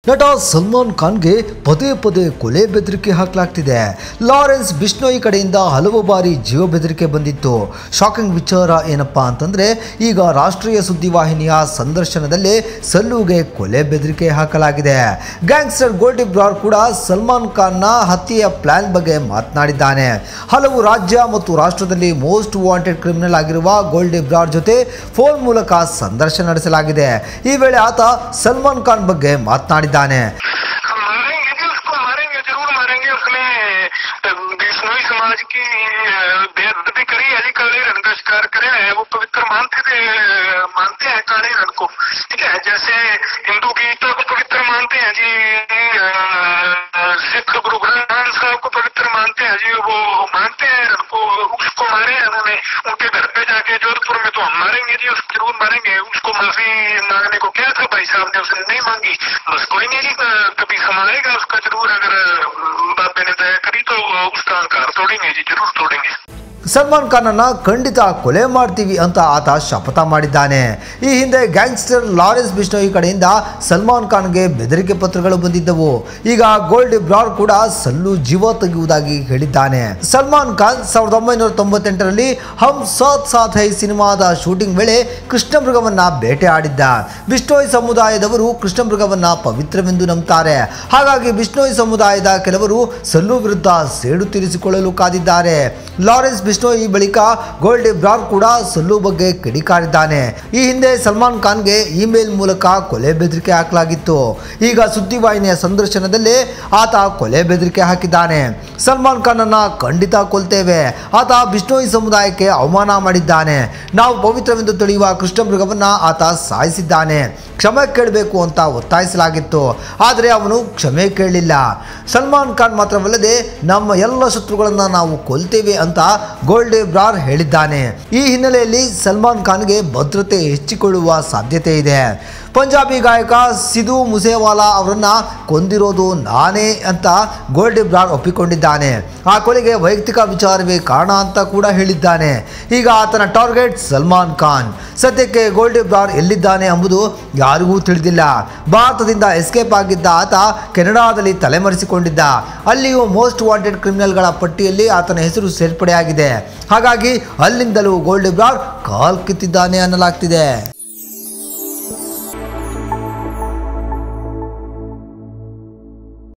ನಟ ಸಲ್ಮಾನ್ ಖಾನ್ಗೆ ಪದೇ ಪದೇ ಕೊಲೆ ಬೆದರಿಕೆ ಹಾಕಲಾಗ್ತಿದೆ ಲಾರೆನ್ಸ್ ಬಿಷ್ಣೋಯಿ ಕಡೆಯಿಂದ ಹಲವು ಬಾರಿ ಜೀವ ಬೆದರಿಕೆ ಬಂದಿತ್ತು ಶಾಕಿಂಗ್ ವಿಚಾರ ಏನಪ್ಪಾ ಅಂತಂದ್ರೆ ಈಗ ರಾಷ್ಟ್ರೀಯ ಸುದ್ದಿವಾಹಿನಿಯ ಸಂದರ್ಶನದಲ್ಲಿ ಸಲ್ಲುಗೆ ಕೊಲೆ ಬೆದರಿಕೆ ಹಾಕಲಾಗಿದೆ ಗ್ಯಾಂಗ್ಸ್ಟರ್ ಗೋಲ್ಡಿ ಬ್ರಾರ್ ಕೂಡ ಸಲ್ಮಾನ್ ಖಾನ್ನ ಹತ್ಯೆಯ ಪ್ಲಾನ್ ಬಗ್ಗೆ ಮಾತನಾಡಿದ್ದಾನೆ ಹಲವು ರಾಜ್ಯ ಮತ್ತು ರಾಷ್ಟ್ರದಲ್ಲಿ ಮೋಸ್ಟ್ ವಾಂಟೆಡ್ ಕ್ರಿಮಿನಲ್ ಆಗಿರುವ ಗೋಲ್ಡಿ ಬ್ರಾರ್ ಜೊತೆ ಫೋನ್ ಮೂಲಕ ಸಂದರ್ಶನ ನಡೆಸಲಾಗಿದೆ ಈ ವೇಳೆ ಆತ ಸಲ್ಮಾನ್ ಖಾನ್ ಬಗ್ಗೆ ಮಾತನಾಡಿದ್ದಾನೆ हम मारेंगे जी उसको मारेंगे जरूर मारेंगे उसने अ, बिश्नोई समाज की अ, बेअदबी करी है जी काले रंग का शिकार करे है वो पवित्र मानते थे मानते हैं काले रंग को ठीक है जैसे हिंदू गीता को पवित्र मानते हैं जी अ, सिख गुरु ग्रंथ साहब को पवित्र मानते हैं जी वो मानते हैं उनको उसको मारे हैं उन्होंने उनके घर पे जाके जोधपुर में तो हम मारेंगे जी उसको जरूर मारेंगे उसको माफी मांगने को क्या था भाई साहब ने उसने नहीं मांगी बस कोई नहीं जी अ, कभी समाएगा उसका जरूर अगर अ, बाबे ने दया करी तो उसका अहंकार तोड़ेंगे जी जरूर तोड़ेंगे ಸಲ್ಮಾನ್ ಖಾನನ್ನ ಖಂಡಿತ ಕೊಲೆ ಮಾಡ್ತೀವಿ ಅಂತ ಆತ ಶಪಥ ಮಾಡಿದ್ದಾನೆ ಈ ಹಿಂದೆ ಗ್ಯಾಂಗ್ಸ್ಟರ್ ಲಾರೆನ್ಸ್ ಬಿಷ್ಣೋಯಿ ಕಡೆಯಿಂದ ಸಲ್ಮಾನ್ ಖಾನ್ಗೆ ಬೆದರಿಕೆ ಪತ್ರಗಳು ಬಂದಿದ್ದವು ಈಗ ಗೋಲ್ಡ್ ಬ್ರಾರ್ ಕೂಡ ಸಲ್ಲು ಜೀವ ತೆಗೆಯುವುದಾಗಿ ಹೇಳಿದ್ದಾನೆ ಸಲ್ಮಾನ್ ಖಾನ್ ಸಾವಿರದ ಒಂಬೈನೂರ ತೊಂಬತ್ತೆಂಟರಲ್ಲಿ ಹಮ್ ಸಾತ್ ಸಾಥ್ ಹೈ ಸಿನಿಮಾದ ಶೂಟಿಂಗ್ ವೇಳೆ ಕೃಷ್ಣಮೃಗವನ್ನ ಬೇಟೆ ಆಡಿದ್ದ ಬಿಷ್ಣೋಯ್ ಸಮುದಾಯದವರು ಕೃಷ್ಣಮೃಗವನ್ನ ಪವಿತ್ರವೆಂದು ನಂಬುತ್ತಾರೆ ಹಾಗಾಗಿ ಬಿಷ್ಣೋಯ್ ಸಮುದಾಯದ ಕೆಲವರು ಸಲ್ಲು ವಿರುದ್ಧ ಸೇಡು ತೀರಿಸಿಕೊಳ್ಳಲು ಕಾದಿದ್ದಾರೆ ಲಾರೆನ್ಸ್ ಬಿಷ್ಣೋಯ್ ಬಳಿಕ ಗೋಲ್ಡ್ ಬ್ರಾರ್ ಕೂಡ ಸಲ್ಲು ಬಗ್ಗೆ ಕಿಡಿಕಾರಿದ್ದಾನೆ ಈ ಹಿಂದೆ ಸಲ್ಮಾನ್ ಖಾನ್ಗೆ ಇಮೇಲ್ ಮೂಲಕ ಕೊಲೆ ಬೆದರಿಕೆ ಹಾಕಲಾಗಿತ್ತು ಈಗ ಸುದ್ದಿವಾಹಿನಿಯ ಸಂದರ್ಶನದಲ್ಲಿ ಆತ ಕೊಲೆ ಬೆದರಿಕೆ ಹಾಕಿದ್ದಾನೆ ಸಲ್ಮಾನ್ ಖಾನ್ ಅನ್ನ ಖಂಡಿತ ಕೊಲ್ತೇವೆ ಆತ ಬಿಷ್ಣೋಯ್ ಸಮುದಾಯಕ್ಕೆ ಅವಮಾನ ಮಾಡಿದ್ದಾನೆ ನಾವು ಪವಿತ್ರವೆಂದು ತಿಳಿಯುವ ಕೃಷ್ಣ ಮೃಗವನ್ನ ಆತ ಸಾಯಿಸಿದ್ದಾನೆ ಕ್ಷಮೆ ಕೇಳಬೇಕು ಅಂತ ಒತ್ತಾಯಿಸಲಾಗಿತ್ತು ಆದರೆ ಅವನು ಕ್ಷಮೆ ಕೇಳಲಿಲ್ಲ ಸಲ್ಮಾನ್ ಖಾನ್ ಮಾತ್ರವಲ್ಲದೆ ನಮ್ಮ ಎಲ್ಲ ಶತ್ರುಗಳನ್ನು ನಾವು ಕೊಲ್ತೇವೆ ಅಂತ ಗೋಲ್ಡೆ ಬ್ರಾರ್ ಹೇಳಿದ್ದಾನೆ ಈ ಹಿನ್ನೆಲೆಯಲ್ಲಿ ಸಲ್ಮಾನ್ ಖಾನ್ಗೆ ಭದ್ರತೆ ಹೆಚ್ಚಿಕೊಳ್ಳುವ ಸಾಧ್ಯತೆ ಇದೆ ಪಂಜಾಬಿ ಗಾಯಕ ಸಿಧು ಮುಸೇವಾಲಾ ಅವರನ್ನ ಕೊಂದಿರೋದು ನಾನೇ ಅಂತ ಗೋಲ್ಡಿ ಬ್ರಾರ್ ಒಪ್ಪಿಕೊಂಡಿದ್ದಾನೆ ಆ ಕೊಲೆಗೆ ವೈಯಕ್ತಿಕ ವಿಚಾರವೇ ಕಾರಣ ಅಂತ ಕೂಡ ಹೇಳಿದ್ದಾನೆ ಈಗ ಆತನ ಟಾರ್ಗೆಟ್ ಸಲ್ಮಾನ್ ಖಾನ್ ಸದ್ಯಕ್ಕೆ ಗೋಲ್ಡಿ ಬ್ರಾರ್ ಎಲ್ಲಿದ್ದಾನೆ ಎಂಬುದು ಯಾರಿಗೂ ತಿಳಿದಿಲ್ಲ ಭಾರತದಿಂದ ಎಸ್ಕೇಪ್ ಆಗಿದ್ದ ಆತ ಕೆನಡಾದಲ್ಲಿ ತಲೆಮರೆಸಿಕೊಂಡಿದ್ದ ಅಲ್ಲಿಯೂ ಮೋಸ್ಟ್ ವಾಂಟೆಡ್ ಕ್ರಿಮಿನಲ್ಗಳ ಪಟ್ಟಿಯಲ್ಲಿ ಆತನ ಹೆಸರು ಸೇರ್ಪಡೆಯಾಗಿದೆ ಹಾಗಾಗಿ ಅಲ್ಲಿಂದಲೂ ಗೋಲ್ಡಿ ಬ್ರಾರ್ ಕಾಲ್ ಕಿತ್ತಿದ್ದಾನೆ ಅನ್ನಲಾಗ್ತಿದೆ